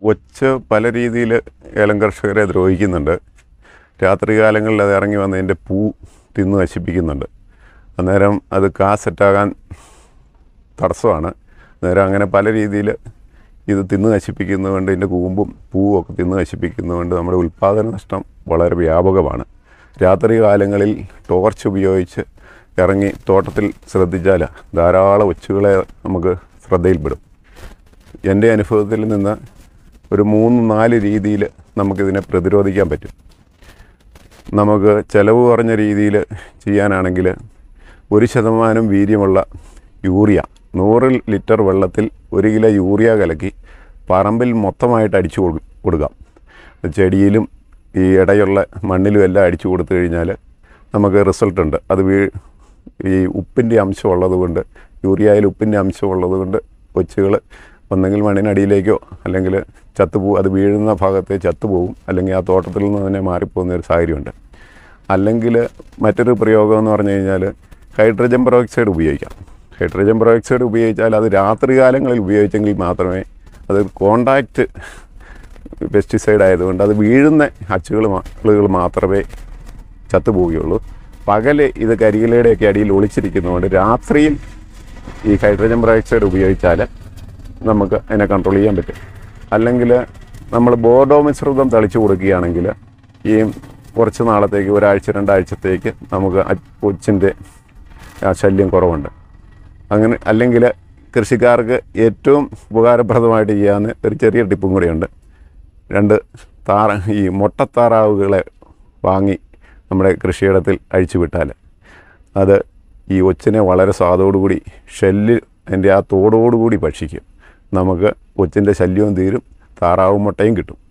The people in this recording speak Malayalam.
ഒച്ച് പല രീതിയിൽ ഏലം കർഷകരെ ദ്രോഹിക്കുന്നുണ്ട് രാത്രികാലങ്ങളിൽ അത് ഇറങ്ങി വന്നതിൻ്റെ പൂ തിന്ന് നശിപ്പിക്കുന്നുണ്ട് അന്നേരം അത് കാ സെറ്റാകാൻ തടസ്സമാണ് അന്നേരം അങ്ങനെ പല രീതിയിൽ ഇത് തിന്ന് നശിപ്പിക്കുന്നതുകൊണ്ട് ഇതിൻ്റെ കൂമ്പും പൂവും ഒക്കെ തിന്ന് നശിപ്പിക്കുന്നതുകൊണ്ട് നമ്മുടെ ഉൽപ്പാദന നഷ്ടം വളരെ വ്യാപകമാണ് രാത്രി കാലങ്ങളിൽ ടോർച്ച് ഉപയോഗിച്ച് ഇറങ്ങി തോട്ടത്തിൽ ശ്രദ്ധിച്ചാൽ ധാരാളം ഒച്ചുകളെ നമുക്ക് ശ്രദ്ധയിൽപ്പെടും എൻ്റെ അനുഭവത്തിൽ നിന്ന് ഒരു മൂന്ന് നാല് രീതിയിൽ നമുക്കിതിനെ പ്രതിരോധിക്കാൻ പറ്റും നമുക്ക് ചിലവ് കുറഞ്ഞ രീതിയിൽ ചെയ്യാനാണെങ്കിൽ ഒരു ശതമാനം വീര്യമുള്ള യൂറിയ നൂറ് ലിറ്റർ വെള്ളത്തിൽ ഒരു കിലോ യൂറിയ കലക്കി പറമ്പിൽ മൊത്തമായിട്ട് അടിച്ചു കൊടു- കൊടുക്കാം ചെടിയിലും ഈ ഇടയുള്ള മണ്ണിലും എല്ലാം അടിച്ചു കൊടുത്തു കഴിഞ്ഞാൽ നമുക്ക് റിസൾട്ട് ഉണ്ട് അത് വീ ഈ ഉപ്പിൻ്റെ അംശം ഉള്ളതുകൊണ്ട് യൂറിയയിൽ ഉപ്പിൻ്റെ അംശം ഉള്ളതുകൊണ്ട് കൊച്ചുകൾ ഒന്നെങ്കിൽ മണ്ണിനടിയിലേക്കോ അല്ലെങ്കിൽ ചത്തുപോകും അത് വീഴുന്ന ഭാഗത്തെ ചത്തുപോകും അല്ലെങ്കിൽ ആ തോട്ടത്തിൽ നിന്ന് തന്നെ മാറിപ്പോകുന്ന ഒരു സാഹചര്യമുണ്ട് അല്ലെങ്കിൽ മറ്റൊരു പ്രയോഗം എന്ന് പറഞ്ഞു കഴിഞ്ഞാൽ ഹൈഡ്രജൻ പെറോക്സൈഡ് ഉപയോഗിക്കാം ഹൈഡ്രജൻ പെറോക്സൈഡ് ഉപയോഗിച്ചാൽ അത് രാത്രികാലങ്ങളിൽ ഉപയോഗിച്ചെങ്കിൽ മാത്രമേ അത് കോണ്ടാക്റ്റ് പെസ്റ്റിസൈഡ് ആയതുകൊണ്ട് അത് വീഴുന്ന അച്ചുകൾ ആളുകൾ മാത്രമേ ചത്തുപോവുകയുള്ളൂ പകല് ഇത് കരിയിലയുടെയൊക്കെ അടിയിൽ ഒളിച്ചിരിക്കുന്നതുകൊണ്ട് രാത്രിയിൽ ഈ ഹൈഡ്രജൻ പെറോക്സൈഡ് ഉപയോഗിച്ചാൽ നമുക്ക് അതിനെ കൺട്രോൾ ചെയ്യാൻ പറ്റും അല്ലെങ്കിൽ നമ്മൾ ബോർഡോ മിശ്രിതം തളിച്ചു കൊടുക്കുകയാണെങ്കിൽ ഈ കുറച്ച് നാളത്തേക്ക് ഒരാഴ്ച രണ്ടാഴ്ചത്തേക്ക് നമുക്ക് ആ കൊച്ചിൻ്റെ ആ ശല്യം കുറവുണ്ട് അങ്ങനെ അല്ലെങ്കിൽ കൃഷിക്കാർക്ക് ഏറ്റവും ഉപകാരപ്രദമായിട്ട് ചെയ്യാവുന്ന ഒരു ചെറിയ ടിപ്പും കൂടിയുണ്ട് രണ്ട് താറ ഈ മുട്ടത്താറാവുകളെ വാങ്ങി നമ്മുടെ കൃഷിയിടത്തിൽ അഴിച്ചു വിട്ടാൽ അത് ഈ ഒച്ചിനെ വളരെ സ്വാദോടുകൂടി ഷെല്ല് അതിൻ്റെ ആ തോടോടുകൂടി ഭക്ഷിക്കും നമുക്ക് ഒച്ചിൻ്റെ ശല്യവും തീരും താറാവും മുട്ടയും കിട്ടും